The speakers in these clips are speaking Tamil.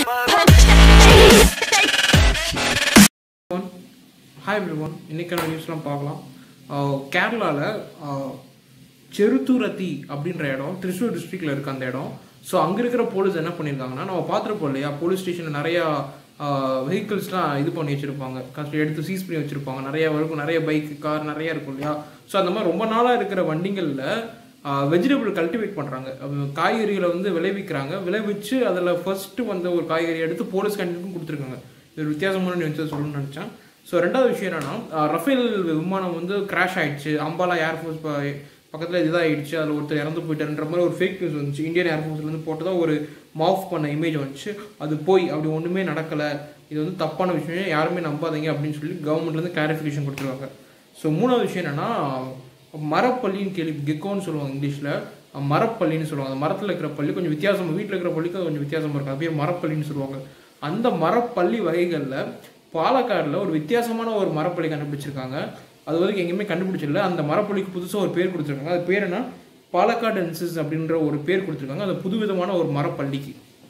ஹாய் எவ்ரிஒன் இன்னைக்கான நியூஸ்லாம் பார்க்கலாம் கேரளாவில் செருத்துரத்தி அப்படின்ற இடம் திருச்சூர் டிஸ்ட்ரிக்டில் இருக்க அந்த இடம் ஸோ அங்கே இருக்கிற போலீஸ் என்ன பண்ணியிருக்காங்கன்னா நம்ம பார்த்துருப்போம் இல்லையா போலீஸ் ஸ்டேஷனில் நிறையா வெஹிக்கிள்ஸ்லாம் இது பண்ணி வச்சுருப்பாங்க கஷ்டம் எடுத்து சீஸ் பண்ணி வச்சுருப்பாங்க நிறைய இருக்கும் நிறைய பைக் கார் நிறைய இருக்கும் இல்லையா ஸோ அந்த மாதிரி ரொம்ப நாளாக இருக்கிற வண்டிகளில் வெஜிடபிள் கல்டிவேட் பண்ணுறாங்க காய்கறிகளை வந்து விளைவிக்கிறாங்க விளைவிச்சு அதில் ஃபர்ஸ்ட்டு வந்த ஒரு காய்கறி எடுத்து போலீஸ் கேண்டீனுக்கும் கொடுத்துருக்காங்க இது ஒரு வித்தியாசமான நியூஸ் சொல்லணும்னு நினச்சேன் ஸோ ரெண்டாவது விஷயம் என்னன்னா ரஃபேல் விமானம் வந்து கிராஷ் ஆயிடுச்சு அம்பாலா ஏர்ஃபோர்ஸ் பக்கத்தில் இதாகிடுச்சு அதில் ஒருத்தர் இறந்து போயிட்டாருன்ற மாதிரி ஒரு ஃபேக் நியூஸ் வந்துச்சு இந்தியன் ஏர்ஃபோர்ஸ்லேருந்து போட்டதாக ஒரு மாஃப் பண்ண இமேஜ் வந்துச்சு அது போய் அப்படி ஒன்றுமே நடக்கலை இது வந்து தப்பான விஷயம் யாருமே நம்பாதீங்க அப்படின்னு சொல்லி கவர்மெண்ட்லேருந்து கிளாரிஃபிகேஷன் கொடுத்துருவாங்க ஸோ மூணாவது விஷயம் என்னன்னா மரப்பள்ளின்னு கேள்வி கெக்கோன்னு சொல்லுவாங்க இங்கிலீஷில் மரப்பள்ளின்னு சொல்லுவாங்க அந்த மரத்தில் இருக்கிற பள்ளி கொஞ்சம் வித்தியாசம் வீட்டில் இருக்கிற பள்ளிக்கு அது கொஞ்சம் வித்தியாசமாக இருக்கும் அது பேர் மரப்பள்ளின்னு சொல்லுவாங்க அந்த மரப்பள்ளி வகைகளில் பாலக்காடில் ஒரு வித்தியாசமான ஒரு மரப்பள்ளி கண்டுபிடிச்சிருக்காங்க அது வரைக்கும் எங்கேயுமே கண்டுபிடிச்சிடல அந்த மரப்பள்ளிக்கு புதுசாக ஒரு பேர் கொடுத்துருக்காங்க அது பேர் என்ன பாலக்காடு என்சிஸ் அப்படின்ற ஒரு பேர் கொடுத்துருக்காங்க அது புதுவிதமான ஒரு மரப்பள்ளிக்கு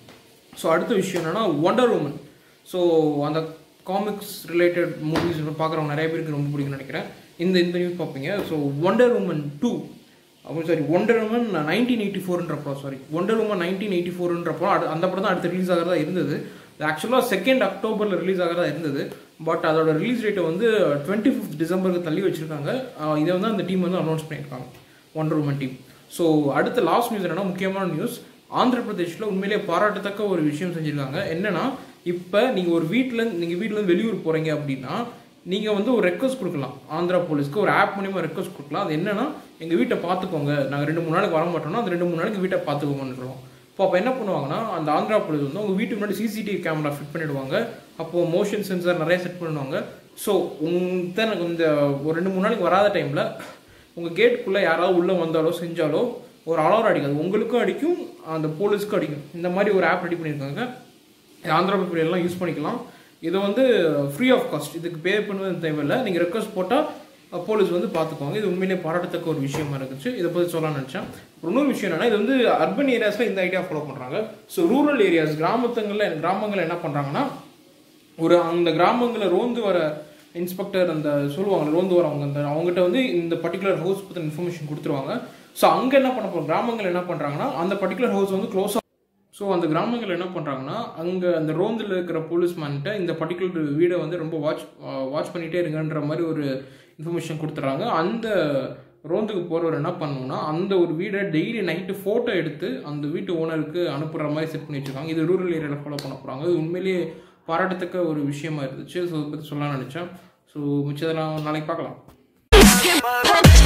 ஸோ அடுத்த விஷயம் என்னன்னா ஒண்டர் உமன் ஸோ அந்த காமிக்ஸ் ரிலேட்டட் மூவிஸ் பார்க்குறவங்க நிறைய பேருக்கு ரொம்ப பிடிக்கும்னு நினைக்கிறேன் இந்த இந்த நியூஸ் பார்ப்பீங்க ஸோ ஒண்டர் உமன் டூ அப்போ sorry Wonder Woman nineteen eighty ஃபோர்ன்ற படம் sorry Wonder Woman nineteen eighty ஃபோர்ன்ற படம் அந்த படம் தான் அடுத்து ரிலீஸ் ஆகிறதா இருந்தது ஆக்சுவலாக செகண்ட் அக்டோபரில் ரிலீஸ் ஆகிறதா இருந்தது பட் அதோட ரிலீஸ் டேட்டை வந்து டுவெண்ட்டி ஃபிஃப்த் டிசம்பருக்கு தள்ளி வச்சிருக்காங்க இதை வந்து அந்த டீம் வந்து அனௌன்ஸ் பண்ணியிருக்காங்க ஒண்டர் உமன் டீம் ஸோ அடுத்த லாஸ்ட் நியூஸ் என்னன்னா முக்கியமான நியூஸ் ஆந்திர பிரதேஷில் உண்மையிலேயே பாராட்டத்தக்க ஒரு விஷயம் செஞ்சுருக்காங்க என்னன்னா இப்போ நீங்கள் ஒரு வீட்டில் நீங்கள் வீட்டிலேருந்து வெளியூர் போகிறீங்க அப்படின்னா நீங்கள் வந்து ஒரு ரெக்வஸ்ட் கொடுக்கலாம் ஆந்திரா போலீஸ்க்கு ஒரு ஆப் மூலியமாக ரெக்வஸ்ட் கொடுக்கலாம் அது என்னன்னா எங்கள் வீட்டை பார்த்துக்கோங்க நாங்கள் ரெண்டு மூணு நாளைக்கு வர மாட்டோம்னா அந்த ரெண்டு மூணு நாளைக்கு வீட்டை பார்த்துக்கோங்கன்னு சொல்லுவோம் இப்போ அப்போ என்ன பண்ணுவாங்கன்னா அந்த ஆந்திரா போலீஸ் வந்து உங்கள் வீட்டுக்கு முன்னாடி சிசிடிவி கேமரா ஃபிட் பண்ணிடுவாங்க அப்போது மோஷன் சென்சார் நிறைய செட் பண்ணுவாங்க ஸோ உங்க எனக்கு இந்த ஒரு ரெண்டு மூணு நாளைக்கு வராத டைமில் உங்கள் கேட்டுக்குள்ளே யாராவது உள்ளே வந்தாலோ செஞ்சாலோ ஒரு அலாரம் அடிக்காது உங்களுக்கும் அடிக்கும் அந்த போலீஸ்க்கும் அடிக்கும் இந்த மாதிரி ஒரு ஆப் ரெடி பண்ணியிருக்காங்க ஆந்திரா பீப்புள் எல்லாம் யூஸ் பண்ணிக்கலாம் இது வந்து ஃப்ரீ ஆஃப் காஸ்ட் இதுக்கு பே பண்ணுவது தேவையில்லை நீங்கள் ரெக்வஸ்ட் போட்டால் போலீஸ் வந்து பார்த்துக்குவாங்க இது உண்மையிலே பாராட்டத்தக்க ஒரு விஷயமா இருந்துச்சு இதை பற்றி சொல்லலாம்னு நினச்சேன் இன்னொரு விஷயம் என்னன்னா இது வந்து அர்பன் ஏரியாஸில் இந்த ஐடியா ஃபாலோ பண்ணுறாங்க ஸோ ரூரல் ஏரியாஸ் கிராமத்துங்களில் கிராமங்கள் என்ன பண்ணுறாங்கன்னா ஒரு அந்த கிராமங்களில் ரோந்து வர இன்ஸ்பெக்டர் அந்த சொல்லுவாங்க ரோந்து வரவங்க அந்த அவங்ககிட்ட வந்து இந்த பர்டிகுலர் ஹவுஸ் பற்றின இன்ஃபர்மேஷன் கொடுத்துருவாங்க ஸோ அங்கே என்ன பண்ண போகிறோம் கிராமங்கள் என்ன பண்ணுறாங்கன்னா அந்த பர்டிகுலர் ஹவுஸ் வந்து க்ளோஸ் ஸோ அந்த கிராமங்கள் என்ன பண்ணுறாங்கன்னா அங்கே அந்த ரோந்தில் இருக்கிற போலீஸ்மேன்கிட்ட இந்த பர்டிகுலர் வீடை வந்து ரொம்ப வாட்ச் வாட்ச் பண்ணிகிட்டே இருங்கன்ற மாதிரி ஒரு இன்ஃபர்மேஷன் கொடுத்துட்றாங்க அந்த ரோந்துக்கு போகிறவர் என்ன பண்ணணும்னா அந்த ஒரு வீடை டெய்லி நைட்டு ஃபோட்டோ எடுத்து அந்த வீட்டு ஓனருக்கு அனுப்புகிற மாதிரி செட் பண்ணி வச்சுருக்காங்க இது ரூரல் ஏரியாவில் ஃபாலோ பண்ண போகிறாங்க இது உண்மையிலேயே பாராட்டத்தக்க ஒரு விஷயமா இருந்துச்சு ஸோ இதை பற்றி சொல்லலாம்னு நினச்சேன் ஸோ மிச்சதெல்லாம் நாளைக்கு பார்க்கலாம்